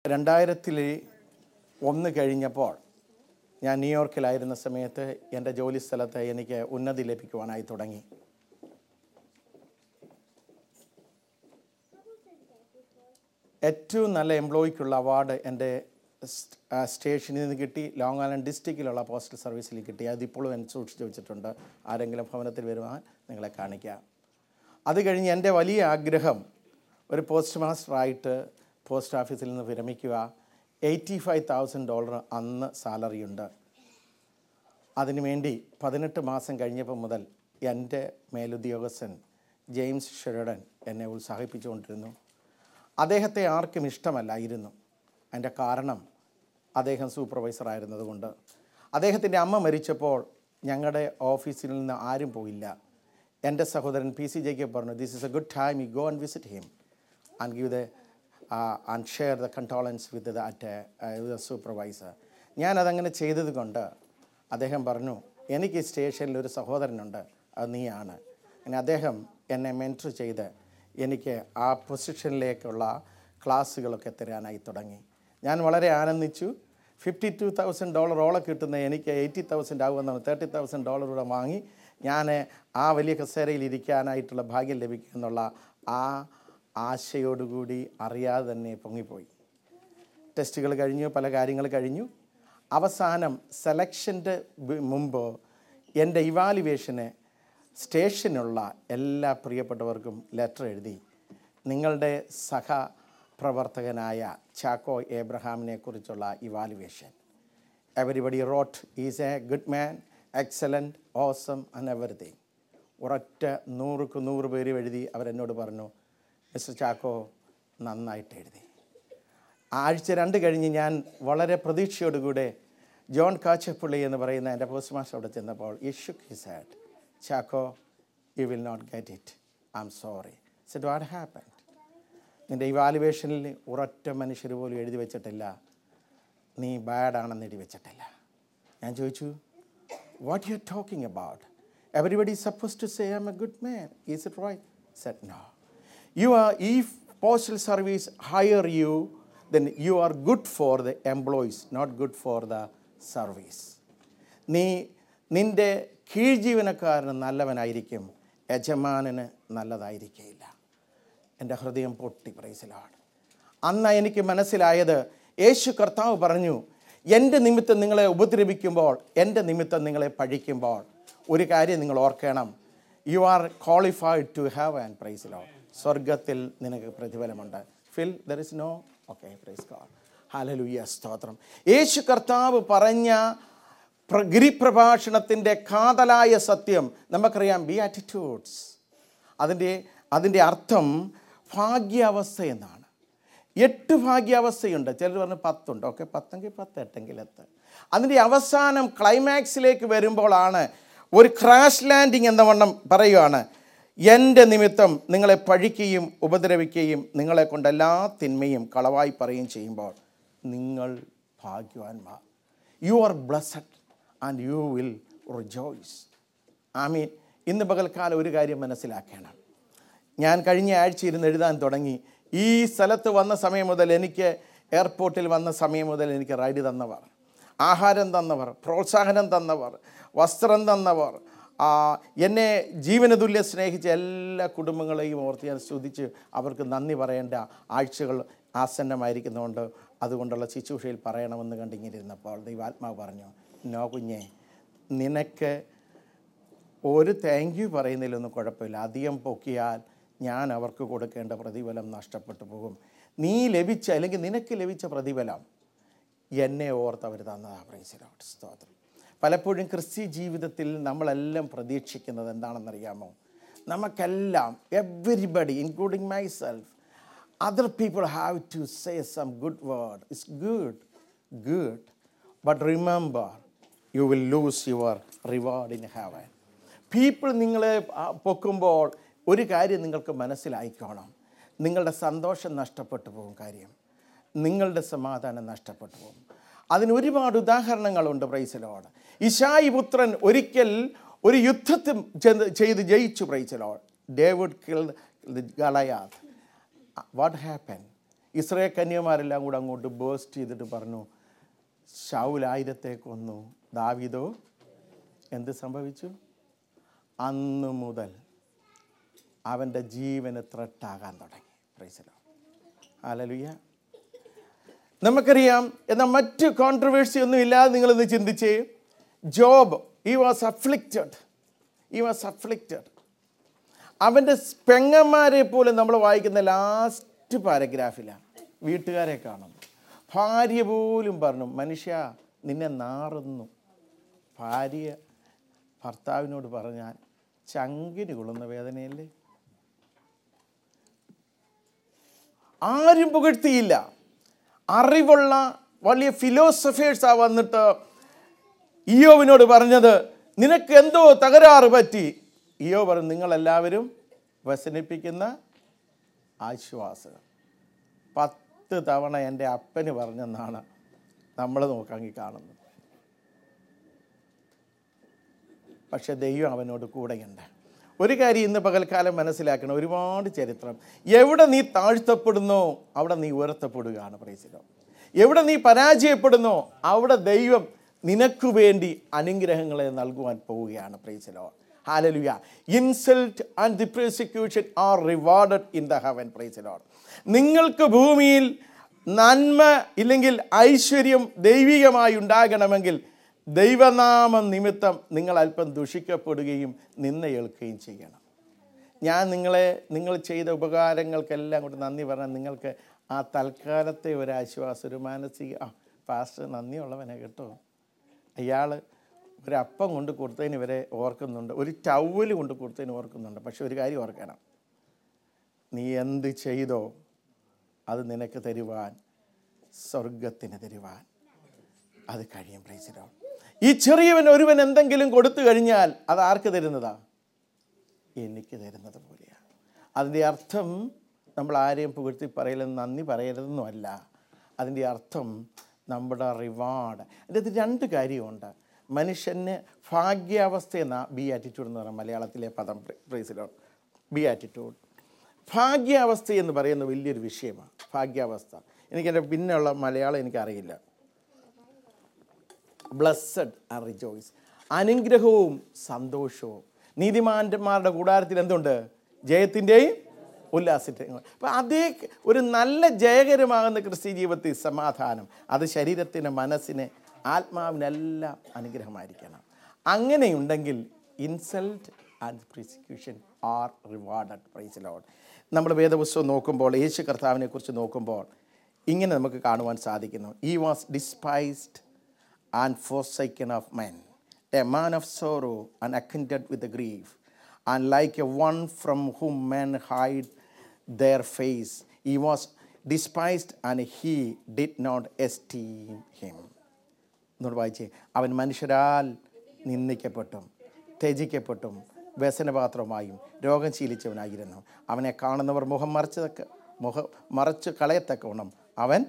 രണ്ടായിരത്തിൽ ഒന്ന് കഴിഞ്ഞപ്പോൾ ഞാൻ ന്യൂയോർക്കിലായിരുന്ന സമയത്ത് എൻ്റെ ജോലി സ്ഥലത്ത് എനിക്ക് ഉന്നതി ലഭിക്കുവാനായി തുടങ്ങി ഏറ്റവും നല്ല എംപ്ലോയിക്കുള്ള അവാർഡ് എൻ്റെ സ്റ്റ്- ആ സ്റ്റേഷനിൽ നിന്ന് കിട്ടി ലോങ് ഐലൻഡ് ഡിസ്ട്രിക്റ്റിലുള്ള പോസ്റ്റൽ സർവീസിൽ കിട്ടി അതിപ്പോഴും എന്നെ സൂക്ഷിച്ചു വെച്ചിട്ടുണ്ട് ആരെങ്കിലും ഭവനത്തിൽ വരുവാൻ നിങ്ങളെ കാണിക്കാം അത് കഴിഞ്ഞ് എൻ്റെ വലിയ ആഗ്രഹം ഒരു പോസ്റ്റ് മാസ്റ്ററായിട്ട് പോസ്റ്റ് ഓഫീസിൽ നിന്ന് വിരമിക്കുക എയ്റ്റി ഫൈവ് തൗസൻഡ് ഡോളർ അന്ന് സാലറി ഉണ്ട് അതിനുവേണ്ടി പതിനെട്ട് മാസം കഴിഞ്ഞപ്പോൾ മുതൽ എൻ്റെ മേലുദ്യോഗസ്ഥൻ ജെയിംസ് ഷെറഡൻ എന്നെ ഉത്സാഹിപ്പിച്ചുകൊണ്ടിരുന്നു അദ്ദേഹത്തെ ആർക്കും ഇഷ്ടമല്ലായിരുന്നു അതിൻ്റെ കാരണം അദ്ദേഹം സൂപ്പർവൈസർ ആയിരുന്നതുകൊണ്ട് അദ്ദേഹത്തിൻ്റെ അമ്മ മരിച്ചപ്പോൾ ഞങ്ങളുടെ ഓഫീസിൽ നിന്ന് ആരും പോയില്ല എൻ്റെ സഹോദരൻ പി സി ജെക്ക് പറഞ്ഞു this is a good time you go and visit him and give the and share the condolence with the at the supervisor ഞാനതങ്ങനെ ചെയ്തത് കൊണ്ട് അദ്ദേഹം പറഞ്ഞു എനിക്ക് ഈ സ്റ്റേഷനിൽ ഒരു സഹോദരനുണ്ട് അത് നീയാണ് അങ്ങനെ അദ്ദേഹം എന്നെ മെൻറ്റർ ചെയ്ത് എനിക്ക് ആ പൊസിഷനിലേക്കുള്ള ക്ലാസ്സുകളൊക്കെ തരാനായി തുടങ്ങി ഞാൻ വളരെ ആനന്ദിച്ചു ഫിഫ്റ്റി ടു തൗസൻഡ് ഡോളറോളം കിട്ടുന്ന എനിക്ക് എയ്റ്റി തൗസൻഡ് ആകുമെന്നാണ് തേർട്ടി തൗസൻഡ് ഡോളർ കൂടെ വാങ്ങി ഞാൻ ആ വലിയ കസേരയിൽ ഇരിക്കാനായിട്ടുള്ള ഭാഗ്യം ലഭിക്കും എന്നുള്ള ആ ആശയോടുകൂടി അറിയാതെ തന്നെ പൊങ്ങിപ്പോയി ടെസ്റ്റുകൾ കഴിഞ്ഞു പല കാര്യങ്ങൾ കഴിഞ്ഞു അവസാനം സെലക്ഷൻ്റെ മുമ്പ് എൻ്റെ ഇവാലുവേഷന് സ്റ്റേഷനുള്ള എല്ലാ പ്രിയപ്പെട്ടവർക്കും ലെറ്റർ എഴുതി നിങ്ങളുടെ സഹ പ്രവർത്തകനായ ചാക്കോ ഏബ്രഹാമിനെ കുറിച്ചുള്ള evaluation everybody wrote is a good man excellent awesome and everything ഒരൊറ്റ നൂറുക്ക് നൂറ് പേര് എഴുതി അവരെന്നോട് പറഞ്ഞു മിസ്റ്റർ ചാക്കോ നന്നായിട്ട് എഴുതി ആഴ്ച രണ്ട് കഴിഞ്ഞ് ഞാൻ വളരെ പ്രതീക്ഷയോടുകൂടെ ജോൺ കാച്ചപ്പള്ളി എന്ന് പറയുന്ന എൻ്റെ പോസ്റ്റ് മാസ്റ്റർ അവിടെ ചെന്നപ്പോൾ you his had Chacko you will not get it I'm sorry said what happen നിൻ്റെ ഇവാലുവേഷനിൽ ഒരൊറ്റ മനുഷ്യർ പോലും എഴുതി വെച്ചിട്ടില്ല നീ ബാഡാണെന്ന് എഴുതി വെച്ചിട്ടില്ല ഞാൻ ചോദിച്ചു what you are talking about everybody suppose to say I'm a good man is it right said no you are if postal service hire you then you are good for the employees not good for the service നീ നിൻ്റെ കീഴ്ജീവനക്കാരന് നല്ലവനായിരിക്കും യജമാനന് നല്ലതായിരിക്കില്ല എൻ്റെ ഹൃദയം പൊട്ടി പ്രൈസിലാണ് അന്ന് എനിക്ക് മനസ്സിലായത് യേശു കർത്താവ് പറഞ്ഞു എൻ്റെ നിമിത്തം നിങ്ങളെ ഉപദ്രവിക്കുമ്പോൾ എൻ്റെ നിമിത്തം നിങ്ങളെ പഴിക്കുമ്പോൾ ഒരു കാര്യം നിങ്ങൾ ഓർക്കണം you are qualified to have and praise Lord സ്വർഗത്തിൽ നിനക്ക് പ്രതിഫലമുണ്ട് fill there is no okay praise God hallelujah സ്തോത്രം യേശു കർത്താവ് പറഞ്ഞ പ്ര- ഗിരിപ്രഭാഷണത്തിൻ്റെ കാതലായ സത്യം നമുക്കറിയാം ബി ആറ്റിറ്റ്യൂഡ്സ് അതിൻ്റെ അതിൻ്റെ അർത്ഥം ഭാഗ്യാവസ്ഥ എന്നാണ് എട്ട് ഭാഗ്യാവസ്ഥയുണ്ട് ചിലർ പറഞ്ഞ് പത്തുണ്ട് ഓക്കെ പത്തെങ്കിൽ പത്ത് എട്ടെങ്കിൽ എത്ത് അതിൻ്റെ അവസാനം ക്ലൈമാക്സിലേക്ക് വരുമ്പോഴാണ് ഒരു ക്രാഷ് ലാൻഡിങ് എന്ന വണ്ണം പറയുകയാണ് എൻ്റെ നിമിത്തം നിങ്ങളെ പഴിക്കുകയും ഉപദ്രവിക്കുകയും നിങ്ങളെ കൊണ്ട് എല്ലാ തിന്മയും കളവായി പറയുകയും ചെയ്യുമ്പോൾ നിങ്ങൾ ഭാഗ്യവാന്മാർ you are blessed and you will rejoice I mean ഇന്ന് പകൽക്കാലം ഒരു കാര്യം മനസ്സിലാക്കണം ഞാൻ കഴിഞ്ഞ ആഴ്ച ഇരുന്ന് എഴുതാൻ തുടങ്ങി ഈ സ്ഥലത്ത് വന്ന സമയം മുതൽ എനിക്ക് എയർപോർട്ടിൽ വന്ന സമയം മുതൽ എനിക്ക് റൈഡ് തന്നവർ ആഹാരം തന്നവർ പ്രോത്സാഹനം തന്നവർ വസ്ത്രം തന്നവർ ആ, എന്നെ ജീവന തുല്യം സ്നേഹിച്ച എല്ലാ കുടുംബങ്ങളെയും ഓർത്ത് ഞാൻ സ്തുതിച്ച് അവർക്ക് നന്ദി പറയേണ്ട ആഴ്ചകൾ ആസന്നമായിരിക്കുന്നതുകൊണ്ട് അതുകൊണ്ടുള്ള ശുശ്രൂഷയിൽ പറയണമെന്ന് കണ്ടിങ്ങനെ ഇരുന്നപ്പോൾ ദൈവാത്മാവ് പറഞ്ഞു നോ കുഞ്ഞെ നിനക്ക് ഒരു താങ്ക് യു പറയുന്നതിലൊന്നും കുഴപ്പമില്ല അധികം പൊക്കിയാൽ ഞാൻ അവർക്ക് കൊടുക്കേണ്ട പ്രതിഫലം നഷ്ടപ്പെട്ടു പോകും നീ ലഭിച്ച അല്ലെങ്കിൽ നിനക്ക് ലഭിച്ച പ്രതിഫലം എന്നെ ഓർത്ത് അവർ തന്നതാ പ്രൈസിലോട്ട് സ്തോത്രം പലപ്പോഴും ക്രിസ്ത്യ ജീവിതത്തിൽ നമ്മളെല്ലാം പ്രതീക്ഷിക്കുന്നത് എന്താണെന്നറിയാമോ നമുക്കെല്ലാം everybody including myself other people have to say some good word it's good good but remember you will lose your reward in heaven people നിങ്ങളെ ആ, പൊക്കുമ്പോൾ ഒരു കാര്യം നിങ്ങൾക്ക് മനസ്സിലായിക്കോണം നിങ്ങളുടെ സന്തോഷം നഷ്ടപ്പെട്ടു പോകും കാര്യം നിങ്ങളുടെ സമാധാനം നഷ്ടപ്പെട്ടു പോകും അതിന് ഒരുപാട് ഉദാഹരണങ്ങളുണ്ട് പ്രൈസലോട് ഇഷായി പുത്രൻ ഒരിക്കൽ ഒരു യുദ്ധത്തിൽ ചെന്ന് ചെയ്ത് ജയിച്ചു പ്രൈസലോട് David kill Goliath what happen Israel കന്യമാരെല്ലാം കൂടെ അങ്ങോട്ട് ബേസ്റ്റ് ചെയ്തിട്ട് പറഞ്ഞു ഷൗലായിരത്തെ കൊന്നു ദാവീദോ എന്ത് സംഭവിച്ചു അന്ന് മുതൽ അവൻ്റെ ജീവന് ത്രട്ടാകാൻ തുടങ്ങി പ്രൈസലോ ആലലുയ്യ നമുക്കറിയാം എന്നാൽ മറ്റ് കോൺട്രവേഴ്സി ഒന്നും ഇല്ലാതെ നിങ്ങളിന്ന് ചിന്തിച്ചേ Job he was afflicted he was afflicted അവൻ്റെ പെങ്ങന്മാരെ പോലും നമ്മൾ വായിക്കുന്ന ലാസ്റ്റ് പാരഗ്രാഫിലാണ് വീട്ടുകാരെ കാണുന്നു ഭാര്യ പോലും പറഞ്ഞു മനുഷ്യ നിന്നെ നാറുന്നു ഭാര്യ ഭർത്താവിനോട് പറഞ്ഞാൽ ചങ്കിന് കൊള്ളുന്ന വേദനയല്ലേ ആരും പുകഴ്ത്തിയില്ല അറിവുള്ള വലിയ ഫിലോസഫേഴ്സാ വന്നിട്ട് ഇയോവിനോട് പറഞ്ഞത് നിനക്ക് എന്തോ തകരാറ് പറ്റി ഇയോ പറഞ്ഞു നിങ്ങളെല്ലാവരും വ്യസനിപ്പിക്കുന്ന ആശ്വാസം പത്ത് തവണ എൻ്റെ അപ്പന് പറഞ്ഞെന്നാണ് നമ്മൾ നോക്കാമെങ്കിൽ കാണുന്നത് പക്ഷെ ദൈവം അവനോട് കൂടെയുണ്ട് ഒരു കാര്യം ഇന്ന് പകൽക്കാലം മനസ്സിലാക്കണം ഒരുപാട് ചരിത്രം എവിടെ നീ താഴ്ത്തപ്പെടുന്നോ അവിടെ നീ ഉയർത്തപ്പെടുകയാണ് പ്രൈസിലോ എവിടെ നീ പരാജയപ്പെടുന്നോ അവിടെ ദൈവം നിനക്ക് വേണ്ടി അനുഗ്രഹങ്ങളെ നൽകുവാൻ പോവുകയാണ് praise Lord hallelujah insult and the prosecution are rewarded in the heaven praise Lord നിങ്ങൾക്ക് ഭൂമിയിൽ നന്മ ഇല്ലെങ്കിൽ ഐശ്വര്യം ദൈവികമായി ഉണ്ടാകണമെങ്കിൽ ദൈവനാമം നിമിത്തം നിങ്ങൾ അല്പം ദുഷിക്കപ്പെടുകയും നിന്നയേൽക്കുകയും ചെയ്യണം ഞാൻ നിങ്ങളെ നിങ്ങൾ ചെയ്ത ഉപകാരങ്ങൾക്കെല്ലാം കൊണ്ട് നന്ദി പറഞ്ഞാൽ നിങ്ങൾക്ക് ആ തൽക്കാലത്തെ ഒരു ആശ്വാസം ഒരു മാനസിക ആ പാസ്റ്റർ നന്ദിയുള്ളവനെ കേട്ടോ അയാൾ ഒരപ്പം കൊണ്ട് കൊടുത്തതിന് വരെ ഓർക്കുന്നുണ്ട് ഒരു ടവല് കൊണ്ട് കൊടുത്തതിന് ഓർക്കുന്നുണ്ട് പക്ഷെ ഒരു കാര്യം ഓർക്കണം നീ എന്ത് ചെയ്തോ അത് നിനക്ക് തരുവാൻ സ്വർഗത്തിന് തരുവാൻ അത് കഴിയും പ്രൈസിലോ ഈ ചെറിയവൻ ഒരുവൻ എന്തെങ്കിലും കൊടുത്തു കഴിഞ്ഞാൽ അത് ആർക്ക് തരുന്നതാ എനിക്ക് തരുന്നത് പോലെയാണ് അതിൻ്റെ അർത്ഥം നമ്മൾ ആരെയും പുകഴ്ത്തി പറയലെന്ന് നന്ദി പറയരുതെന്നുമല്ല അതിൻ്റെ അർത്ഥം നമ്മുടെ റിവാർഡ് അതിൻ്റെ അത് രണ്ട് കാര്യമുണ്ട് മനുഷ്യന് ഭാഗ്യാവസ്ഥ എന്ന ബി ആറ്റിറ്റ്യൂഡ് എന്ന് പറയുന്ന മലയാളത്തിലെ പദം പ്രൈസിലോ ബി ആറ്റിറ്റ്യൂഡ് ഭാഗ്യാവസ്ഥ എന്ന് പറയുന്ന വലിയൊരു വിഷയമാണ് ഭാഗ്യാവസ്ഥ എനിക്കെൻ്റെ പിന്നെയുള്ള മലയാളം എനിക്കറിയില്ല ബ്ലസ്സഡ് ആർ റിജോയ്സ് അനുഗ്രഹവും സന്തോഷവും നീതിമാന്മാരുടെ കൂടാരത്തിൽ എന്തുണ്ട് ജയത്തിൻ്റെയും ഉല്ലാസത്തിൻ്റെയും അപ്പം അതേ ഒരു നല്ല ജയകരമാകുന്ന ക്രിസ്ത്യ ജീവിതത്തിൽ സമാധാനം അത് ശരീരത്തിന് മനസ്സിന് ആത്മാവിനെല്ലാം അനുഗ്രഹമായിരിക്കണം അങ്ങനെയുണ്ടെങ്കിൽ insult and persecution are rewarded praise Lord നമ്മൾ വേദപുസ്തകം നോക്കുമ്പോൾ യേശു കർത്താവിനെ കുറിച്ച് നോക്കുമ്പോൾ ഇങ്ങനെ നമുക്ക് കാണുവാൻ സാധിക്കുന്നു he was despised and forsaken of men, a man of sorrow and acquainted with the grief, and like a one from whom men hide their face, he was despised and he did not esteem him. എന്നോട് വായിച്ചേ അവൻ മനുഷ്യരാൽ നിന്ദിക്കപ്പെട്ടും ത്യജിക്കപ്പെട്ടും വ്യസനപാത്രമായും രോഗം ശീലിച്ചവനായിരുന്നു അവനെ കാണുന്നവർ മുഖം മറച്ചതൊക്കെ മുഖം മറച്ച് കളയത്തക്കവണ്ണം അവൻ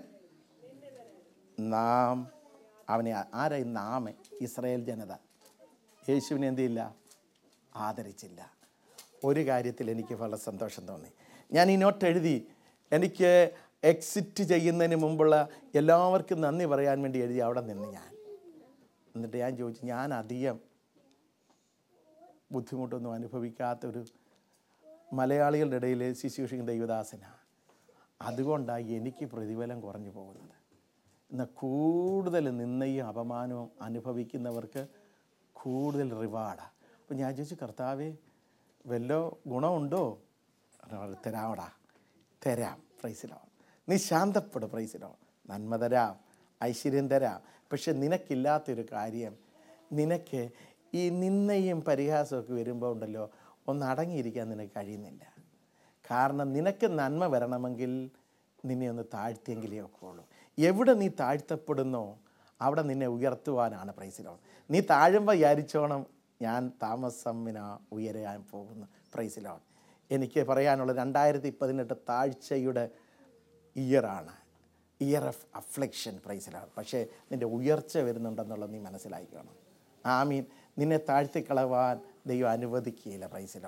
നാം അവനെ ആരായി നാമ ഇസ്രായേൽ ജനത യേശുവിനെ എന്ത് ചെയ്യില്ല ആദരിച്ചില്ല ഒരു കാര്യത്തിൽ എനിക്ക് വളരെ സന്തോഷം തോന്നി ഞാൻ ഈ നോട്ട് എഴുതി എനിക്ക് എക്സിറ്റ് ചെയ്യുന്നതിന് മുമ്പുള്ള എല്ലാവർക്കും നന്ദി പറയാൻ വേണ്ടി എഴുതി അവിടെ നിന്ന് ഞാൻ എന്നിട്ട് ഞാൻ ചോദിച്ചു ഞാൻ അധികം ബുദ്ധിമുട്ടൊന്നും അനുഭവിക്കാത്തൊരു മലയാളികളുടെ ഇടയിൽ ശുശ്രൂഷിക്കുന്ന ദൈവദാസനാണ് അതുകൊണ്ടാണ് എനിക്ക് പ്രതിഫലം കുറഞ്ഞു പോകുന്നത് എന്നാൽ കൂടുതൽ നിന്നയും അപമാനവും അനുഭവിക്കുന്നവർക്ക് കൂടുതൽ റിവാർഡാണ് അപ്പം ഞാൻ ചോദിച്ചു കർത്താവേ വല്ലോ ഗുണമുണ്ടോ പറഞ്ഞു, തരാമടാ തരാം പ്രൈസിലോ നീ ശാന്തപ്പെടും പ്രൈസിലോ നന്മ തരാം ഐശ്വര്യം തരാം പക്ഷെ നിനക്കില്ലാത്തൊരു കാര്യം നിനക്ക് ഈ നിന്നയും പരിഹാസമൊക്കെ വരുമ്പോൾ ഉണ്ടല്ലോ ഒന്ന് അടങ്ങിയിരിക്കാൻ നിനക്ക് കഴിയുന്നില്ല കാരണം നിനക്ക് നന്മ വരണമെങ്കിൽ നിന്നെ ഒന്ന് താഴ്ത്തിയെങ്കിലേ ഒക്കെ ഉള്ളൂ എവിടെ നീ താഴ്ത്തപ്പെടുന്നോ അവിടെ നിന്നെ ഉയർത്തുവാനാണ് പ്രൈസിലോ നീ താഴുമ്പോൾ വിചാരിച്ചോണം ഞാൻ താമസമിന ഉയരാൻ പോകുന്നു പ്രൈസിലോ എനിക്ക് പറയാനുള്ള രണ്ടായിരത്തി പതിനെട്ട് താഴ്ചയുടെ ഇയറാണ് ഇയർ ഓഫ് അഫ്ലക്ഷൻ പ്രൈസിലാണ് പക്ഷേ നിൻ്റെ ഉയർച്ച വരുന്നുണ്ടെന്നുള്ളത് നീ മനസ്സിലാക്കണം ആമീൻ നിന്നെ താഴ്ത്തിക്കളവാൻ ദൈവം അനുവദിക്കുകയില്ല പ്രൈസിലോൺ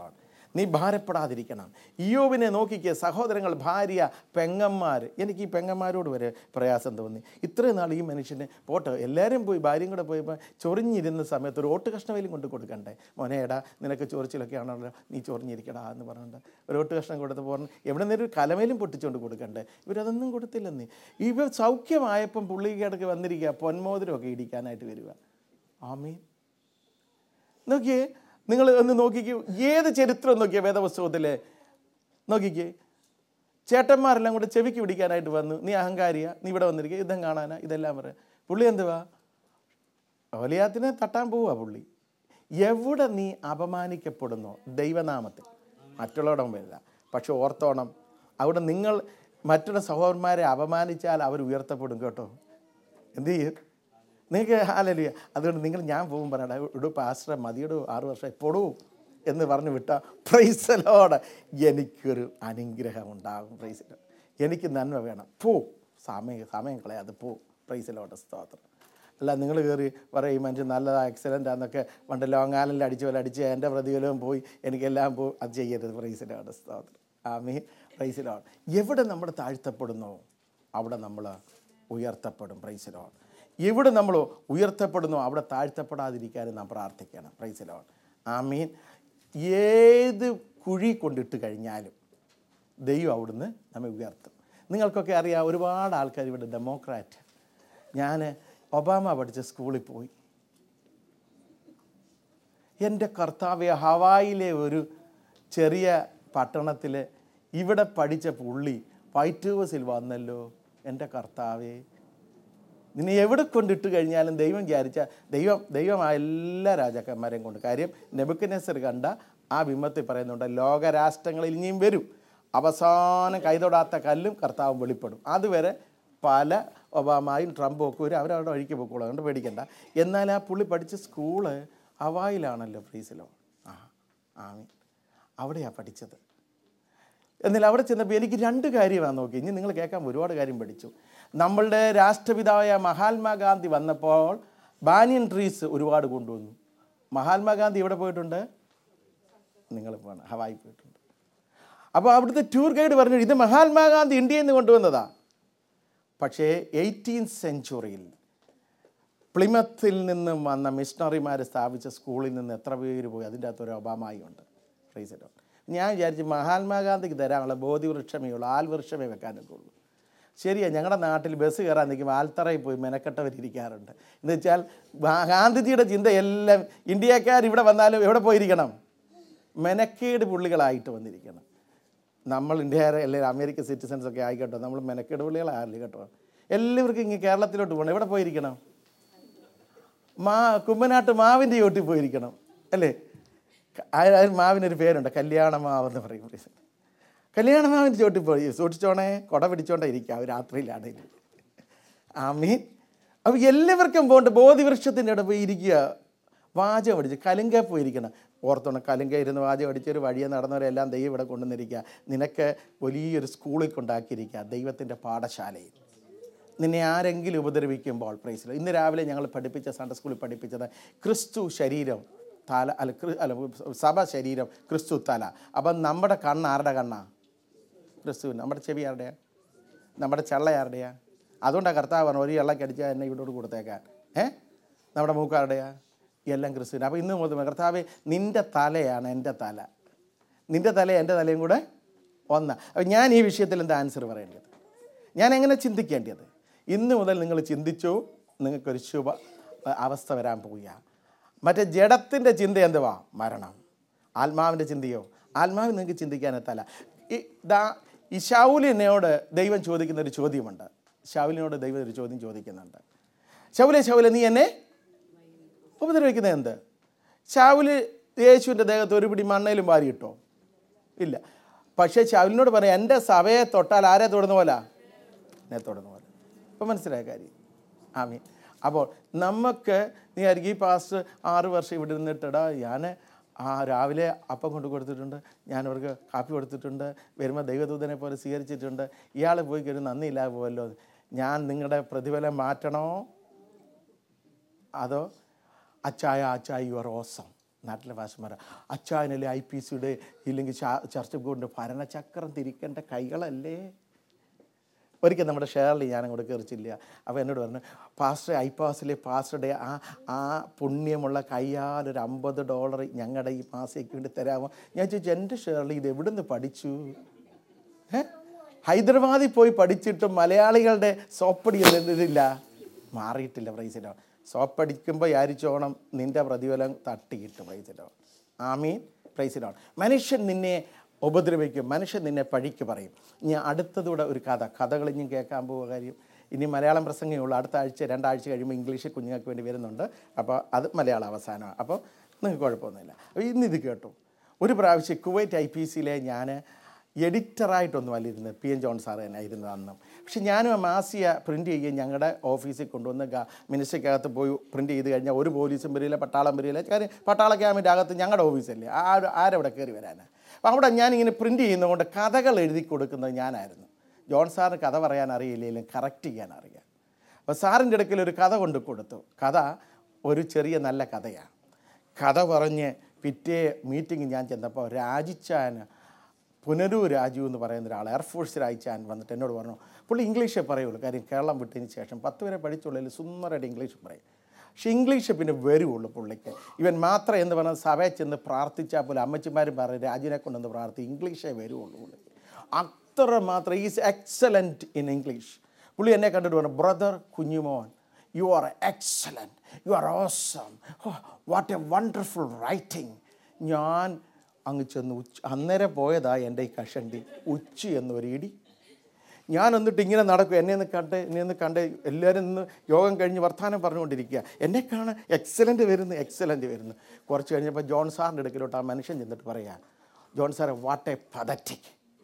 നീ ഭാരപ്പെടാതിരിക്കണം ഇയോബിനെ നോക്കിക്കുക സഹോദരങ്ങൾ ഭാര്യ പെങ്ങന്മാർ എനിക്ക് ഈ പെങ്ങന്മാരോട് വരെ പ്രയാസം തോന്നി ഇത്രയും നാൾ ഈ മനുഷ്യനെ പോട്ടെ എല്ലാവരും പോയി ഭാര്യയും കൂടെ പോയപ്പോൾ ചൊറിഞ്ഞിരുന്ന സമയത്ത് ഒരു ഓട്ട് കഷ്ണവേലും കൊണ്ട് കൊടുക്കണ്ടേ മോനെ എടാ നിനക്ക് ചൊറിച്ചിലൊക്കെ ആണല്ലോ നീ ചൊറിഞ്ഞിരിക്കടാ എന്ന് പറഞ്ഞിട്ട് ഒരു ഓട്ട് കഷ്ണം കൊടുത്ത് പറഞ്ഞു എവിടെ നിന്നൊരു കലമേലും പൊട്ടിച്ചുകൊണ്ട് കൊടുക്കണ്ടേ ഇവരതൊന്നും കൊടുത്തില്ലെന്നേ ഇവ സൗഖ്യമായപ്പം പുള്ളിക്കിടക്ക് വന്നിരിക്കുക പൊന്മോതിരമൊക്കെ ഇടിക്കാനായിട്ട് വരിക ആമീൻ നോക്കിയേ നിങ്ങൾ ഒന്ന് നോക്കിക്കേ ഏത് ചരിത്രം നോക്കിയേ വേദപുസ്തകത്തിലെ നോക്കിക്കേ ചേട്ടന്മാരെല്ലാം കൂടെ ചെവിക്ക് പിടിക്കാനായിട്ട് വന്നു നീ അഹങ്കാരിയ നീ ഇവിടെ വന്നിരിക്കുക യുദ്ധം കാണാനാ ഇതെല്ലാം പറയാം പുള്ളി എന്തുവാ ഓലിയാത്തിനെ തട്ടാൻ പോവുക പുള്ളി എവിടെ നീ അപമാനിക്കപ്പെടുന്നോ ദൈവനാമത്തിൽ മറ്റുള്ളവരുടെ മുമ്പില്ല പക്ഷെ ഓർത്തോണം അവിടെ നിങ്ങൾ മറ്റുള്ള സഹോദരന്മാരെ അപമാനിച്ചാൽ അവർ ഉയർത്തപ്പെടും കേട്ടോ എന്ത് ചെയ്യും നിങ്ങൾക്ക് ഹാലലിയ അതുകൊണ്ട് നിങ്ങൾ ഞാൻ പോകും പറയണ്ട ഇടൂ പാസ്റ്റർ മതിയിടൂ ആറ് വർഷം എപ്പോഴൂ എന്ന് പറഞ്ഞ് വിട്ട പ്രൈസലോട് എനിക്കൊരു അനുഗ്രഹം ഉണ്ടാകും പ്രൈസിലോ എനിക്ക് നന്മ വേണം പോ സമയം സമയം കളയാതെ പോ പ്രൈസലോട്ട് സ്തോത്രം അല്ല നിങ്ങൾ കയറി പറയും ഈ മനുഷ്യൻ നല്ലതാ എക്സലൻ്റ് ആണെന്നൊക്കെ പണ്ട് ലോങ് ആലനിൽ അടിച്ച പോലെ അടിച്ച് എൻ്റെ പ്രതിഫലവും പോയി എനിക്കെല്ലാം പോയി അത് ചെയ്യരുത് പ്രൈസിലോട്ട് സ്തോത്രം ആമീൻ പ്രൈസിലോട്ട് എവിടെ നമ്മൾ താഴ്ത്തപ്പെടുന്നോ അവിടെ നമ്മൾ ഉയർത്തപ്പെടും പ്രൈസിലോട്ട് എവിടെ നമ്മൾ ഉയർത്തപ്പെടുന്നോ അവിടെ താഴ്ത്തപ്പെടാതിരിക്കാനും നാം പ്രാർത്ഥിക്കണം പ്രൈസിലോട്ട് ആമീൻ ഏത് കുഴി കൊണ്ടിട്ട് കഴിഞ്ഞാലും ദൈവം അവിടുന്ന് നമ്മെ ഉയർത്തും നിങ്ങൾക്കൊക്കെ അറിയാം ഒരുപാട് ആൾക്കാർ ഇവിടെ ഡെമോക്രാറ്റ് ഞാൻ ഒബാമ പഠിച്ച സ്കൂളിൽ പോയി എൻ്റെ കർത്താവെ ഹവായിലെ ഒരു ചെറിയ പട്ടണത്തിൽ ഇവിടെ പഠിച്ച പുള്ളി വൈറ്റ് ഹൗസിൽ വന്നല്ലോ എൻ്റെ കർത്താവേ നിന്നെ എവിടെ കൊണ്ടിട്ട് കഴിഞ്ഞാലും ദൈവം വിചാരിച്ച ദൈവം ദൈവം ആ എല്ലാ രാജാക്കന്മാരെയും കൊണ്ട് കാര്യം നെബുക്കനേസർ കണ്ട ആ ബിംബത്തിൽ പറയുന്നുണ്ട് ലോകരാഷ്ട്രങ്ങളിൽ ഇനിയും വരും അവസാനം കൈതൊടാത്ത കല്ലും കർത്താവും വെളിപ്പെടും അതുവരെ പല ഒബാമയും ട്രംപും ഒക്കെ വരും അവരവിടെ വഴിക്ക് പോയിക്കോളും അതുകൊണ്ട് പേടിക്കണ്ട എന്നാൽ ആ പുള്ളി പഠിച്ച സ്കൂള് ഹവായിലാണല്ലോ ഫ്രീസിലോ ആ ആമീൻ അവിടെയാണ് പഠിച്ചത് എന്നാൽ അവിടെ ചെന്നപ്പോൾ എനിക്ക് രണ്ട് കാര്യമാണ് നോക്കി ഇനി നിങ്ങൾ കേൾക്കാൻ ഒരുപാട് കാര്യം പഠിച്ചു നമ്മളുടെ രാഷ്ട്രപിതാവായ മഹാത്മാഗാന്ധി വന്നപ്പോൾ ബാനിയൻ ട്രീസ് ഒരുപാട് കൊണ്ടുവന്നു മഹാത്മാഗാന്ധി എവിടെ പോയിട്ടുണ്ട് നിങ്ങൾ പോകണം ഹവായി പോയിട്ടുണ്ട് അപ്പോൾ അവിടുത്തെ ടൂർ ഗൈഡ് പറഞ്ഞു ഇത് മഹാത്മാഗാന്ധി ഇന്ത്യയിൽ നിന്ന് കൊണ്ടുവന്നതാ പക്ഷേ എയ്റ്റീൻ സെഞ്ചുറിയിൽ പ്ലിമത്തിൽ നിന്നും വന്ന മിഷണറിമാർ സ്ഥാപിച്ച സ്കൂളിൽ നിന്ന് എത്ര പേര് പോയി അതിൻ്റെ അകത്തൊരു ഒബാമായി ഉണ്ട് ഫ്രീസലോ ഞാൻ വിചാരിച്ചു മഹാത്മാഗാന്ധിക്ക് തരാനുള്ള ബോധിവൃക്ഷമേ ഉള്ളൂ ആൽവൃക്ഷമേ വെക്കാനൊക്കെ ഉള്ളൂ ശരിയാ ഞങ്ങളുടെ നാട്ടിൽ ബസ് കയറാൻ നിൽക്കുമ്പോൾ ആൽത്തറയിൽ പോയി മെനക്കെട്ടവരിയ്ക്കാറുണ്ട് എന്ന് വെച്ചാൽ ഗാ- ഗാന്ധിജിയുടെ ചിന്ത എല്ലാം ഇന്ത്യക്കാർ ഇവിടെ വന്നാലും എവിടെ പോയിരിക്കണം മെനക്കേട് പുള്ളികളായിട്ട് വന്നിരിക്കണം നമ്മൾ ഇന്ത്യക്കാരെ അല്ലെങ്കിൽ അമേരിക്കൻ സിറ്റിസൺസ് ഒക്കെ ആയിക്കോട്ടെ നമ്മൾ മെനക്കേട് പുള്ളികളാകില്ല കേട്ടോ എല്ലാവർക്കും ഇങ്ങനെ കേരളത്തിലോട്ട് പോകണം എവിടെ പോയിരിക്കണം മാ കുമ്മനാട്ട് മാവിൻ്റെ ചോട്ടിൽ പോയിരിക്കണം അല്ലേ ആ ആ മാവിനൊരു പേരുണ്ട് കല്യാണ മാവെന്ന് പറയും കല്യാണ മാവിൻ്റെ ചോട്ടിൽ പോയി സൂക്ഷിച്ചോണേ കൊട പിടിച്ചോണ്ടേ ഇരിക്കുക ആ രാത്രിയിലാണെങ്കിൽ ആമീൻ അപ്പോൾ എല്ലാവർക്കും പോകണ്ട ബോധിവൃക്ഷത്തിൻ്റെ ഇടയിൽ പോയി ഇരിക്കുക വാചകം അടിച്ച് കലുങ്ക പോയിരിക്കണം ഓർത്തോണം കലുങ്ക ഇരുന്ന് വാചകം അടിച്ചൊരു വഴിയെ നടന്നവരെല്ലാം ദൈവം ഇവിടെ കൊണ്ടുവന്നിരിക്കുക നിനക്ക് വലിയൊരു സ്കൂളിൽ കൊണ്ടാക്കിയിരിക്കുക ദൈവത്തിൻ്റെ പാഠശാലയിൽ നിന്നെ ആരെങ്കിലും ഉപദ്രവിക്കുമ്പോൾ പ്രൈസിലോ ഇന്ന് രാവിലെ ഞങ്ങൾ പഠിപ്പിച്ച സൺഡേ സ്കൂളിൽ പഠിപ്പിച്ചത് ക്രിസ്തു ശരീരം തല അല്ല ക്രി അല്ല സഭ ശരീരം ക്രിസ്തു തല അപ്പം നമ്മുടെ കണ്ണ് ആരുടെ കണ്ണാ ക്രിസ്തുവിന് നമ്മുടെ ചെവി ആരുടെയാ നമ്മുടെ ചള്ള ആരുടെയാ അതുകൊണ്ടാണ് കർത്താവ് പറഞ്ഞു ഒരു എള്ളക്ക് അടിച്ചാൽ എന്നെ ഇവിടോട്ട് കൊടുത്തേക്കാൻ ഏ നമ്മുടെ മൂക്കാരുടെയാ എല്ലാം ക്രിസ്തുവിന് അപ്പോൾ ഇന്ന് മുതൽ കർത്താവ് നിൻ്റെ തലയാണ് എൻ്റെ തല നിൻ്റെ തല എൻ്റെ തലയും കൂടെ ഒന്നാ അപ്പോൾ ഞാൻ ഈ വിഷയത്തിൽ എന്താ ആൻസർ പറയേണ്ടത് ഞാൻ എങ്ങനെ ചിന്തിക്കേണ്ടത് ഇന്ന് മുതൽ നിങ്ങൾ ചിന്തിച്ചു നിങ്ങൾക്കൊരു ശുഭ അഹ് അവസ്ഥ വരാൻ പോവുക മറ്റേ ജഡത്തിൻ്റെ ചിന്ത എന്തുവാ മരണം ആത്മാവിൻ്റെ ചിന്തയോ ആത്മാവിന് നിങ്ങൾക്ക് ചിന്തിക്കാനെത്തല്ല ഈ ദാ ഈ ശൗലിനോട് ദൈവം ചോദിക്കുന്ന ഒരു ചോദ്യമുണ്ട് ശൗലിനോട് ദൈവം ഒരു ചോദ്യം ചോദിക്കുന്നുണ്ട് ശൗലെ ശൗലെ നീ എന്നെ ഉപദ്രവിക്കുന്നത് എന്ത് ശൗല് യേശുവിൻ്റെ ദേഹത്ത് ഒരു പിടി മണ്ണയിലും വാരിയിട്ടോ ഇല്ല പക്ഷേ ശൗലിനോട് പറയാം എൻ്റെ സഭയെ തൊട്ടാൽ ആരെ തൊടുന്ന പോലെ എന്നെ തൊടുന്ന പോലെ ഇപ്പം മനസ്സിലായ കാര്യം ആമീൻ അപ്പോൾ നമുക്ക് നീ ആയിരിക്കും ഈ പാസ്റ്റ് ആറ് വർഷം ഇവിടെ നിന്നിട്ടടാ ഞാൻ ആ രാവിലെ അപ്പം കൊണ്ട് കൊടുത്തിട്ടുണ്ട് ഞാൻ അവർക്ക് കാപ്പി കൊടുത്തിട്ടുണ്ട് വരുമ്പോൾ ദൈവദൂതനെ പോലെ സ്വീകരിച്ചിട്ടുണ്ട് ഇയാൾ പോയി കഴിഞ്ഞാൽ നന്ദിയില്ലാതെ പോയല്ലോ ഞാൻ നിങ്ങളുടെ പ്രതിഫലം മാറ്റണോ അതോ അച്ചായ അച്ചായ യു ആർ ഓസം നാട്ടിലെ ഭാഷമാർ അച്ചായനല്ലേ ഐ പി സിയുടെ ഇല്ലെങ്കിൽ ചർച്ച കൊണ്ട് ഭരണചക്രം തിരിക്കേണ്ട കൈകളല്ലേ ഒരിക്കൽ നമ്മുടെ ഷേർലി ഞാൻ അങ്ങോട്ട് കയറിച്ചില്ല അപ്പോൾ എന്നോട് പറഞ്ഞു പാസ്റ്റർ ഐപാസിലെ പാസ്റ്ററുടെ ആ ആ പുണ്യമുള്ള കയ്യാൽ ഒരു അമ്പത് ഡോളർ ഞങ്ങളുടെ ഈ മാസയ്ക്ക് വേണ്ടി തരാമോ ഞാൻ ചോദിച്ചു എൻ്റെ ഷേർലി ഇത് എവിടുന്ന് പഠിച്ചു ഏ? ഹൈദരാബാദിൽ പോയി പഠിച്ചിട്ടും മലയാളികളുടെ സോപ്പടി ഇതില്ല മാറിയിട്ടില്ല പ്രൈസിലോ സോപ്പടിക്കുമ്പോൾ യാരിച്ചോണം നിൻ്റെ പ്രതിഫലം തട്ടിയിട്ട് പ്രൈസിലോ ആമീൻ പ്രൈസിലോ മനുഷ്യൻ നിന്നെ ഉപദ്രവിക്കും മനുഷ്യൻ നിന്നെ പഴിക്ക് പറയും ഇനി അടുത്തതൂടെ ഒരു കഥ കഥകൾ ഇനിയും കേൾക്കാൻ പോകുക കാര്യം ഇനി മലയാളം പ്രസംഗമേ ഉള്ളൂ അടുത്ത ആഴ്ച രണ്ടാഴ്ച കഴിയുമ്പോൾ ഇംഗ്ലീഷ് കുഞ്ഞുങ്ങൾക്ക് വേണ്ടി വരുന്നുണ്ട് അപ്പോൾ അത് മലയാളം അവസാനമാണ് അപ്പോൾ നിങ്ങൾക്ക് കുഴപ്പമൊന്നുമില്ല അപ്പോൾ ഇന്ന് ഇത് കേട്ടു ഒരു പ്രാവശ്യം കുവൈറ്റ് ഐ പി സിയിലെ ഞാൻ എഡിറ്ററായിട്ടൊന്നും അല്ല ഇരുന്നത് പി എൻ ജോൺ സാർ തന്നെ ഇരുന്നത് അന്നും പക്ഷെ ഞാനും ആ മാസിക പ്രിൻറ്റ് ചെയ്യുകയും ഞങ്ങളുടെ ഓഫീസിൽ കൊണ്ടുവന്ന് ഗ- മിനിസ്ട്രിക്കകത്ത് പോയി പ്രിൻറ്റ് ചെയ്ത് കഴിഞ്ഞാൽ ഒരു പോലീസും വരില്ല പട്ടാളം വരില്ല കാര്യം പട്ടാള ക്യാമ്പിൻ്റെ അകത്ത് ഞങ്ങളുടെ ഓഫീസല്ലേ ആര് ആരവിടെ കയറി വരാനാണ് അപ്പോൾ അവിടെ ഞാനിങ്ങനെ പ്രിൻറ്റ് ചെയ്യുന്നതുകൊണ്ട് കഥകൾ എഴുതി കൊടുക്കുന്നത് ഞാനായിരുന്നു ജോൺ സാറിന് കഥ പറയാൻ അറിയില്ലെങ്കിലും കറക്റ്റ് ചെയ്യാൻ അറിയാം അപ്പോൾ സാറിൻ്റെ ഇടയ്ക്കിൽ ഒരു കഥ കൊണ്ട് കൊടുത്തു കഥ ഒരു ചെറിയ നല്ല കഥയാണ് കഥ പറഞ്ഞ് പിറ്റേ മീറ്റിംഗ് ഞാൻ ചെന്നപ്പോൾ രാജിച്ചാൻ പുനരൂർ രാജു എന്ന് പറയുന്ന ഒരാൾ എയർഫോഴ്സ് രാജിച്ചാൻ വന്നിട്ട് എന്നോട് പറഞ്ഞു പുള്ളി ഇംഗ്ലീഷേ പറയുള്ളൂ കാര്യം കേരളം വിട്ടതിന് ശേഷം പത്ത് വരെ പഠിച്ചുള്ളിൽ സുന്ദരമായിട്ട് ഇംഗ്ലീഷ് പറയും പക്ഷേ ഇംഗ്ലീഷ് പിന്നെ വരുള്ളൂ പുള്ളിക്ക് ഇവൻ മാത്രം എന്ന് പറഞ്ഞ സഭയിൽ ചെന്ന് പ്രാർത്ഥിച്ചാൽ പോലും അമ്മച്ചിമാരും പറയും രാജിനെ കൊണ്ടൊന്ന് പ്രാർത്ഥി ഇംഗ്ലീഷേ വരുള്ളൂ പുള്ളിക്ക് അത്ര മാത്രം ഈസ് എക്സലൻറ്റ് ഇൻ ഇംഗ്ലീഷ് പുള്ളി എന്നെ കണ്ടിട്ട് പറഞ്ഞു brother Kunjumon you are excellent you are awesome what a wonderful writing ഞാൻ അങ്ങ് ചെന്ന് ഉച്ച അന്നേരം പോയതാ എൻ്റെ ഈ കഷണ്ടി ഉച്ച എന്നൊരു ഇടി ഞാൻ എന്നിട്ട് ഇങ്ങനെ നടക്കും എന്നെ ഒന്ന് കണ്ട് എന്നെ ഒന്ന് കണ്ട് എല്ലാവരും ഇന്ന് യോഗം കഴിഞ്ഞ് വർത്തമാനം പറഞ്ഞുകൊണ്ടിരിക്കുക എന്നെ കാണാൻ എക്സലൻ്റ് വരുന്നു എക്സലൻ്റ് വരുന്നു കുറച്ച് കഴിഞ്ഞപ്പോൾ ജോൺ സാറിൻ്റെ അടുക്കിലോട്ട് ആ മനുഷ്യൻ ചെന്നിട്ട് പറയാ ജോൺ സാറെ what a pathetic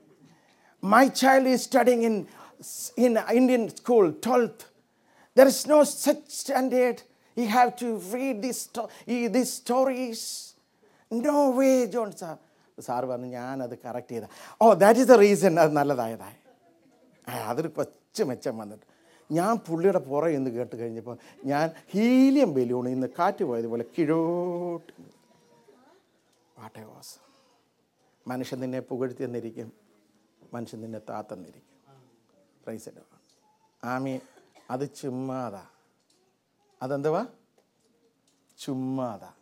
My child is studying in, in Indian school, 12th. There is no such standard. He have to read these, sto- he- these stories. No way, John sir. Sir പറഞ്ഞു ഞാനത് correct ചെയ്ത oh that is the reason അത് നല്ലതായതായി ആ, അതൊരു കൊച്ചു മെച്ചം വന്നിട്ട് ഞാൻ പുള്ളിയുടെ പുറകെ എന്ന് കേട്ട് കഴിഞ്ഞപ്പോൾ ഞാൻ ഹീലിയം ബലൂൺ ഇന്ന് കാറ്റ് പോയതുപോലെ കിഴോട്ട് വാട്ടേ വാസം മനുഷ്യൻ നിന്നെ പുകഴ്ത്തി എന്നിരിക്കും മനുഷ്യൻ നിന്നെ താത്തന്നിരിക്കും പ്രൈസല്ലോ ആമി അത് ചുമ്മാതാ അതെന്തുവാ ചുമ്മാതാ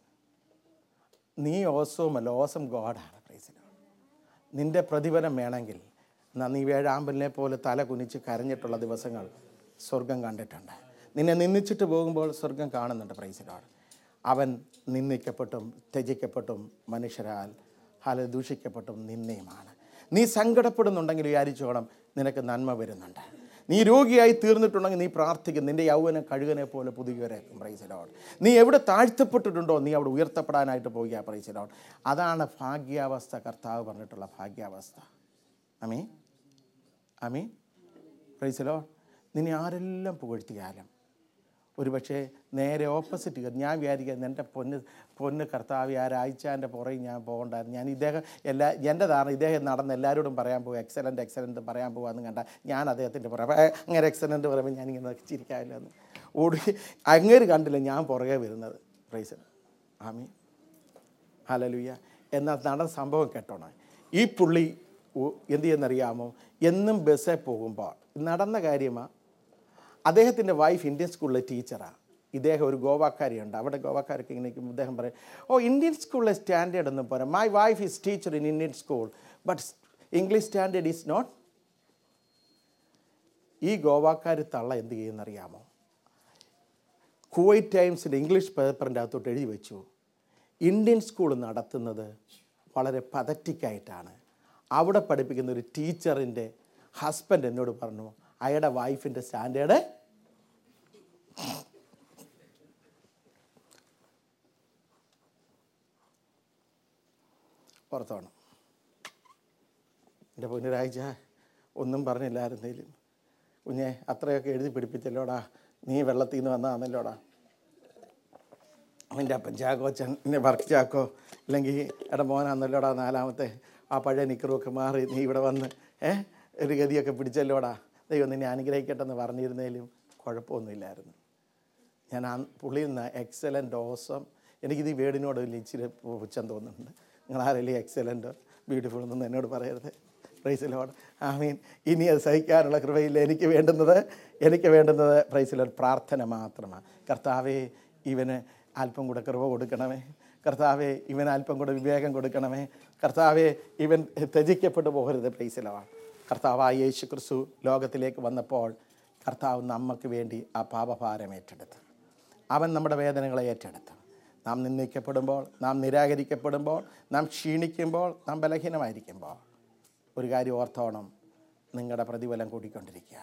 നീ ഓസവുമല്ല ഓസം ഗോഡാണ് പ്രൈസല്ലോ നിന്റെ പ്രതിഫലം വേണമെങ്കിൽ എന്നാ നീ വേഴാമ്പലിനെ പോലെ തല കുനിച്ച് കരഞ്ഞിട്ടുള്ള ദിവസങ്ങൾ സ്വർഗം കണ്ടിട്ടുണ്ട് നിന്നെ നിന്ദിച്ചിട്ട് പോകുമ്പോൾ സ്വർഗം കാണുന്നുണ്ട് പ്രൈസിലോട് അവൻ നിന്ദിക്കപ്പെട്ടും ത്യജിക്കപ്പെട്ടും മനുഷ്യരാൽ ഹല ദൂഷിക്കപ്പെട്ടും നിന്നയുമാണ് നീ സങ്കടപ്പെടുന്നുണ്ടെങ്കിൽ വിചാരിച്ചോണം നിനക്ക് നന്മ വരുന്നുണ്ട് നീ രോഗിയായി തീർന്നിട്ടുണ്ടെങ്കിൽ നീ പ്രാർത്ഥിക്കും നിന്റെ യൗവനം കഴുകനെ പോലെ പുതുകിവരേക്കും പ്രൈസിലോട് നീ എവിടെ താഴ്ത്തപ്പെട്ടിട്ടുണ്ടോ നീ അവിടെ ഉയർത്തപ്പെടാനായിട്ട് പോകുക പ്രൈസിലോട് അതാണ് ഭാഗ്യാവസ്ഥ കർത്താവ് പറഞ്ഞിട്ടുള്ള ഭാഗ്യാവസ്ഥ അമീ അമീ പ്രൈസിലോ നിന്നെ ആരെല്ലാം പുകഴ്ത്തിയാലും ഒരു പക്ഷേ നേരെ ഓപ്പോസിറ്റ് ഞാൻ വിചാരിക്കുന്നത് എൻ്റെ പൊന്ന് പൊന്ന് കർത്താവ് ആ രാഴ്ചൻ്റെ പുറകെ ഞാൻ പോകണ്ടായിരുന്നു ഞാൻ ഇദ്ദേഹം എല്ലാ എൻ്റെ ധാരണ ഇദ്ദേഹം നടന്ന് എല്ലാവരോടും പറയാൻ പോകും എക്സലൻ്റ് എക്സലൻ്റ് പറയാൻ പോകാമെന്ന് കണ്ട ഞാൻ അദ്ദേഹത്തിൻ്റെ പുറകെ അപ്പോൾ അങ്ങനെ എക്സലൻ്റ് പറയുമ്പോൾ ഞാനിങ്ങനെ ചിരിക്കാമല്ലോ എന്ന് ഓടി അങ്ങേര് കണ്ടില്ല ഞാൻ പുറകെ വരുന്നത് പ്രൈസ് ആമി ഹലലുയ്യ എന്നാൽ നടന്ന സംഭവം കേട്ടോണം ഈ പുള്ളി ഉ- എന്ത് ചെയ്യുന്നറിയാമോ എന്നും ബസ്സിൽ പോകുമ്പോൾ നടന്ന കാര്യമാണ് അദ്ദേഹത്തിൻ്റെ വൈഫ് ഇന്ത്യൻ സ്കൂളിലെ ടീച്ചറാണ് ഇദ്ദേഹം ഒരു ഗോവാക്കാരിയുണ്ട് അവിടെ ഗോവാക്കാരൊക്കെ ഇങ്ങനെ നിൽക്കുമ്പോൾ ഇദ്ദേഹം പറയും ഓ ഇന്ത്യൻ സ്കൂളിലെ സ്റ്റാൻഡേർഡ് ഒന്നും പോരാ my wife is teacher in Indian school but English standard is not ഈ ഗോവാക്കാർ തള്ള എന്ത് ചെയ്യുന്നറിയാമോ കുവൈറ്റ് ടൈംസിൻ്റെ ഇംഗ്ലീഷ് പേപ്പറിൻ്റെ അകത്തോട്ട് എഴുതി വെച്ചു ഇന്ത്യൻ സ്കൂൾ നടത്തുന്നത് വളരെ പതറ്റിക്കായിട്ടാണ് അവിടെ പഠിപ്പിക്കുന്ന ഒരു ടീച്ചറിൻ്റെ ഹസ്ബൻഡ് എന്നോട് പറഞ്ഞു അയാളുടെ വൈഫിൻ്റെ സ്റ്റാൻഡേർഡ് പുറത്താണ് എൻ്റെ പൊന്നൊരാഴ്ച ഒന്നും പറഞ്ഞില്ലായിരുന്നേലും കുഞ്ഞെ അത്രയൊക്കെ എഴുതി പിടിപ്പിച്ചല്ലോടാ നീ വെള്ളത്തിൽ നിന്ന് വന്നതാണല്ലോടാ നിൻ്റെ അപ്പൻ ചാക്കോച്ചൻ നിന്നെ വർക്ക് ചാക്കോ ഇല്ലെങ്കിൽ എടാ മോനാന്നല്ലോടാ നാലാമത്തെ ആ പഴയ നിക്കറുമൊക്കെ മാറി നീ ഇവിടെ വന്ന് ഏ ഒരു ഗതിയൊക്കെ പിടിച്ചല്ലോടാ ദൈവം നിന്നെ അനുഗ്രഹിക്കട്ടെ എന്ന് പറഞ്ഞിരുന്നതിലും കുഴപ്പമൊന്നുമില്ലായിരുന്നു ഞാൻ ആ പുള്ളിയിൽ നിന്ന് എക്സലൻ്റ് ഓസം എനിക്കിത് ഈ വേർഡിനോട് വലിയ ഇച്ചിരി പുച്ഛം തോന്നുന്നുണ്ട് നിങ്ങൾ ആരെങ്കിലും എക്സലൻ്റ് ബ്യൂട്ടിഫുൾ എന്നൊന്നും എന്നോട് പറയരുത് പ്രൈസിലോട് ഐ മീൻ ഇനി അത് സഹിക്കാനുള്ള കൃപയില്ല എനിക്ക് വേണ്ടുന്നത് എനിക്ക് വേണ്ടുന്നത് പ്രൈസിലോട് പ്രാർത്ഥന മാത്രമാണ് കർത്താവേ ഇവന് അല്പം കൂടെ കൃപ കൊടുക്കണമേ കർത്താവെ ഇവൻ അല്പം കൂടെ വിവേകം കൊടുക്കണമേ കർത്താവെ ഇവൻ ത്യജിക്കപ്പെട്ടു പോകരുത് പ്രൈസിലാണ് കർത്താവായ യേശു ക്രിസ്തു ലോകത്തിലേക്ക് വന്നപ്പോൾ കർത്താവ് നമുക്ക് വേണ്ടി ആ പാപഭാരം ഏറ്റെടുത്തു അവൻ നമ്മുടെ വേദനകളെ ഏറ്റെടുത്തു നാം നിന്ദിക്കപ്പെടുമ്പോൾ നാം നിരാകരിക്കപ്പെടുമ്പോൾ നാം ക്ഷീണിക്കുമ്പോൾ നാം ബലഹീനമായിരിക്കുമ്പോൾ ഒരു കാര്യം ഓർത്തോണം നിങ്ങളുടെ പ്രതിഫലം കൂടിക്കൊണ്ടിരിക്കുക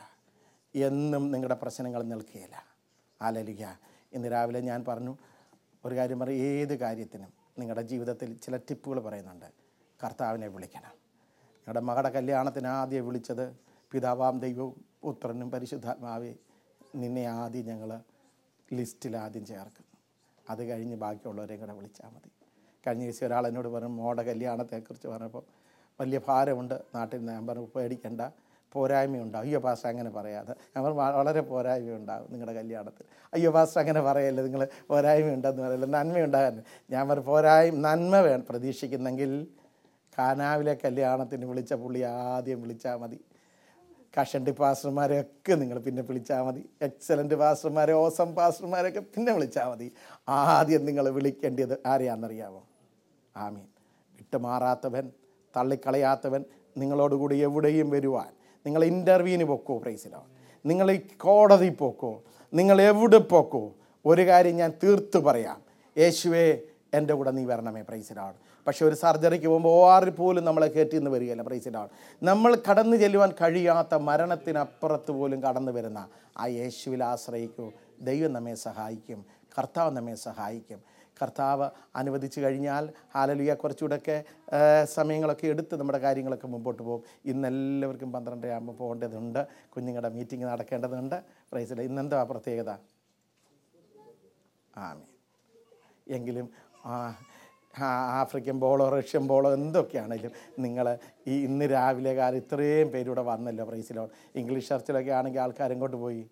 എന്നും നിങ്ങളുടെ പ്രശ്നങ്ങൾ നിൽക്കുകയില്ല ആലലിക ഇന്ന് രാവിലെ ഞാൻ പറഞ്ഞു ഒരു കാര്യം പറയും ഏത് കാര്യത്തിനും നിങ്ങളുടെ ജീവിതത്തിൽ ചില ടിപ്പുകൾ പറയുന്നുണ്ട് കർത്താവിനെ വിളിക്കണം നിങ്ങളുടെ മകളുടെ കല്യാണത്തിന് ആദ്യം വിളിച്ചത് പിതാവാം ദൈവവും പുത്രനും പരിശുദ്ധാത്മാവേ നിന്നെ ആദ്യം ഞങ്ങൾ ലിസ്റ്റിൽ ആദ്യം ചേർക്കുന്നു അത് കഴിഞ്ഞ് ബാക്കിയുള്ളവരെയും കൂടെ വിളിച്ചാൽ മതി കഴിഞ്ഞ ദിവസം ഒരാൾ എന്നോട് പറഞ്ഞു മോടെ കല്യാണത്തെക്കുറിച്ച് പറഞ്ഞപ്പോൾ വലിയ ഭാരമുണ്ട് നാട്ടിൽ നിന്ന് ഞാൻ പറഞ്ഞു പേടിക്കണ്ട പോരായ്മയുണ്ടാവും അയ്യോ പാസ്റ്റർ അങ്ങനെ പറയാതെ ഞാൻ പറഞ്ഞു "വ- വളരെ പോരായ്മയുണ്ടാകും നിങ്ങളുടെ കല്യാണത്തിൽ അയ്യോ പാസ്റ്റർ അങ്ങനെ പറയല്ലേ നിങ്ങൾ പോരായ്മയുണ്ടെന്ന് പറയല്ല നന്മയുണ്ടാകാൻ ഞാൻ പറഞ്ഞു പോരായ്മ നന്മ വേണം പ്രതീക്ഷിക്കുന്നെങ്കിൽ കാനാവിലെ കല്യാണത്തിന് വിളിച്ച പുള്ളി ആദ്യം വിളിച്ചാൽ മതി കഷണ്ടി പാസ്റ്റർമാരെയൊക്കെ നിങ്ങൾ പിന്നെ വിളിച്ചാൽ മതി എക്സലൻ്റ് പാസ്റ്റർമാരെ ഓസം പാസ്റ്റർമാരെയൊക്കെ പിന്നെ വിളിച്ചാൽ മതി ആദ്യം നിങ്ങൾ വിളിക്കേണ്ടത് ആരെയാണെന്നറിയാമോ ആമീൻ വിട്ടുമാറാത്തവൻ തള്ളിക്കളയാത്തവൻ നിങ്ങളോടുകൂടി എവിടെയും വരുവാൻ നിങ്ങൾ ഇൻ്റർവ്യൂവിന് പൊക്കോ പ്രൈസിലോ നിങ്ങൾ ഈ കോടതി പോക്കോ നിങ്ങൾ എവിടെ പോക്കോ ഒരു കാര്യം ഞാൻ തീർത്തു പറയാം യേശുവേ എൻ്റെ കൂടെ നീ വരണമേ പ്രൈസിലാണ് പക്ഷേ ഒരു സർജറിക്ക് പോകുമ്പോൾ ഓ ആറിൽ പോലും നമ്മളെ കയറ്റി നിന്ന് വരികയല്ല പ്രൈസിലാണ് നമ്മൾ കടന്നു ചെല്ലുവാൻ കഴിയാത്ത മരണത്തിനപ്പുറത്ത് പോലും കടന്നു വരുന്ന ആ യേശുവിൽ ആശ്രയിക്കൂ ദൈവം നമ്മെ സഹായിക്കും കർത്താവ് നമ്മെ സഹായിക്കും കർത്താവ് അനുവദിച്ചു കഴിഞ്ഞാൽ ഹാലലുയ കുറച്ചുകൂടെയൊക്കെ ആ, സമയങ്ങളൊക്കെ എടുത്ത് നമ്മുടെ കാര്യങ്ങളൊക്കെ മുമ്പോട്ട് പോകും ഇന്ന് എല്ലാവർക്കും പന്ത്രണ്ടര ആകുമ്പോൾ പോകേണ്ടതുണ്ട് കുഞ്ഞുങ്ങളുടെ മീറ്റിംഗ് നടക്കേണ്ടതുണ്ട് പ്രൈസിൽ ഇന്നെന്താ പ്രത്യേകത ആമീൻ എങ്കിലും ആ, ആ, ആഫ്രിക്കൻ ബോളോ റഷ്യൻ ബോളോ എന്തൊക്കെയാണെങ്കിലും നിങ്ങൾ ഈ ഇന്ന് രാവിലെ കാലം ഇത്രയും പേരിവിടെ വന്നല്ലോ പ്രൈസിലോ ഇംഗ്ലീഷ് ചർച്ചിലൊക്കെ ആണെങ്കിൽ ആൾക്കാർ എങ്ങോട്ട് പോയി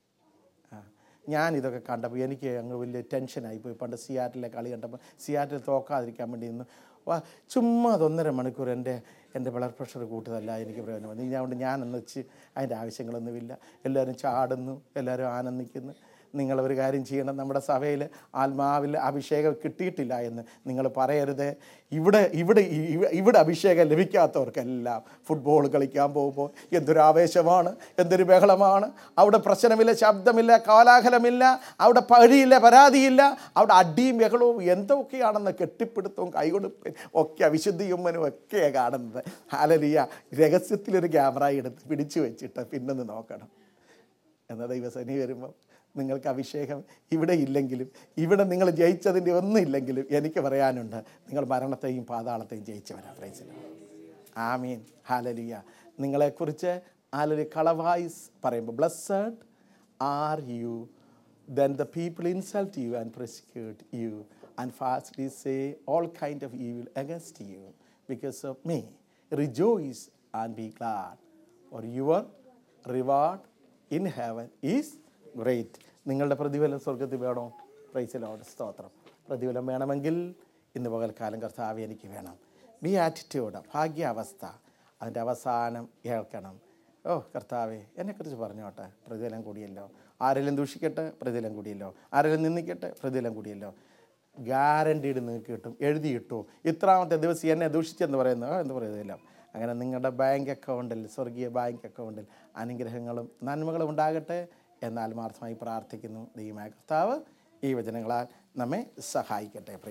ആ ഞാൻ ഇതൊക്കെ കണ്ടപ്പോൾ എനിക്ക് അങ്ങ് വലിയ ടെൻഷനായി പോയി പണ്ട് സിയാറ്റിലെ കളി കണ്ടപ്പോൾ സിയാറ്റിൽ തോക്കാതിരിക്കാൻ വേണ്ടി ഇന്ന് വാ ചുമ്മാ അത് ഒന്നര മണിക്കൂർ എൻ്റെ എൻ്റെ ബ്ലഡ് പ്രഷർ കൂട്ടതല്ല എനിക്ക് പ്രയോജനം വന്നു അതുകൊണ്ട് ഞാനൊന്ന് വെച്ച് അതിൻ്റെ ആവശ്യങ്ങളൊന്നുമില്ല എല്ലാവരും ചാടുന്നു എല്ലാവരും ആനന്ദിക്കുന്നു നിങ്ങളൊരു കാര്യം ചെയ്യണം നമ്മുടെ സഭയിൽ ആത്മാവിൽ അഭിഷേകം കിട്ടിയിട്ടില്ല എന്ന് നിങ്ങൾ പറയരുത് ഇവിടെ ഇവിടെ ഇവ- ഇവിടെ അഭിഷേകം ലഭിക്കാത്തവർക്കെല്ലാം ഫുട്ബോൾ കളിക്കാൻ പോകുമ്പോൾ എന്തൊരു ആവേശമാണ് എന്തൊരു ബഹളമാണ് അവിടെ പ്രശ്നമില്ല ശബ്ദമില്ല കോലാഹലമില്ല അവിടെ പഴിയില്ല പരാതിയില്ല അവിടെ അടിയും ബഹളവും എന്തൊക്കെയാണെന്ന് കെട്ടിപ്പിടുത്തവും കൈകൊടുപ്പും ഒക്കെ അവിശുദ്ധിയുമ്മനും ഒക്കെയാണ് കാണുന്നത് ഹാലലിയ രഹസ്യത്തിലൊരു ക്യാമറ എടുത്ത് പിടിച്ചു വെച്ചിട്ട് പിന്നൊന്ന് നോക്കണം എന്ന ദൈവസേനി വരുമ്പോൾ നിങ്ങൾക്ക് അഭിഷേകം ഇവിടെ ഇല്ലെങ്കിലും ഇവിടെ നിങ്ങൾ ജയിച്ചതിൻ്റെ ഒന്നും ഇല്ലെങ്കിലും എനിക്ക് പറയാനുണ്ട് നിങ്ങൾ മരണത്തെയും പാതാളത്തെയും ജയിച്ചവരാ പ്രൈസിൽ ആമീൻ ഹാലലിയ നിങ്ങളെക്കുറിച്ച് ഹാലലി കളവായിസ് പറയുമ്പോൾ blessed are you then the people insult you and persecute you and falsely say all kind of evil against you because of me. Rejoice and be glad, for your reward in heaven is great. നിങ്ങളുടെ പ്രതിഫലം സ്വർഗത്തിൽ വേണോ പ്രൈസിലോട് സ്തോത്രം പ്രതിഫലം വേണമെങ്കിൽ ഇന്ന് പകൽക്കാലം കർത്താവ് എനിക്ക് വേണം ബി ആറ്റിറ്റ്യൂഡ് ഭാഗ്യാവസ്ഥ അതിൻ്റെ അവസാനം കേൾക്കണം ഓ കർത്താവേ എന്നെക്കുറിച്ച് പറഞ്ഞോട്ടെ പ്രതിഫലം കൂടിയല്ലോ ആരെങ്കിലും ദൂഷിക്കട്ടെ പ്രതിഫലം കൂടിയല്ലോ ആരെങ്കിലും നിന്ദിക്കട്ടെ പ്രതിഫലം കൂടിയല്ലോ ഗ്യാരണ്ടീഡ് നിങ്ങൾക്ക് കിട്ടും എഴുതിയിട്ടു ഇത്രാമത്തെ ദിവസം എന്നെ ദൂഷിച്ചെന്ന് പറയുന്നത് എന്ത് പറയുന്നില്ല അങ്ങനെ നിങ്ങളുടെ ബാങ്ക് അക്കൗണ്ടിൽ സ്വർഗീയ ബാങ്ക് അക്കൗണ്ടിൽ അനുഗ്രഹങ്ങളും നന്മകളും ഉണ്ടാകട്ടെ എന്നാൽ ആത്മാർത്ഥമായി പ്രാർത്ഥിക്കുന്നു ദൈവമായ കർത്താവ് ഈ വചനങ്ങളാൽ നമ്മെ സഹായിക്കട്ടെ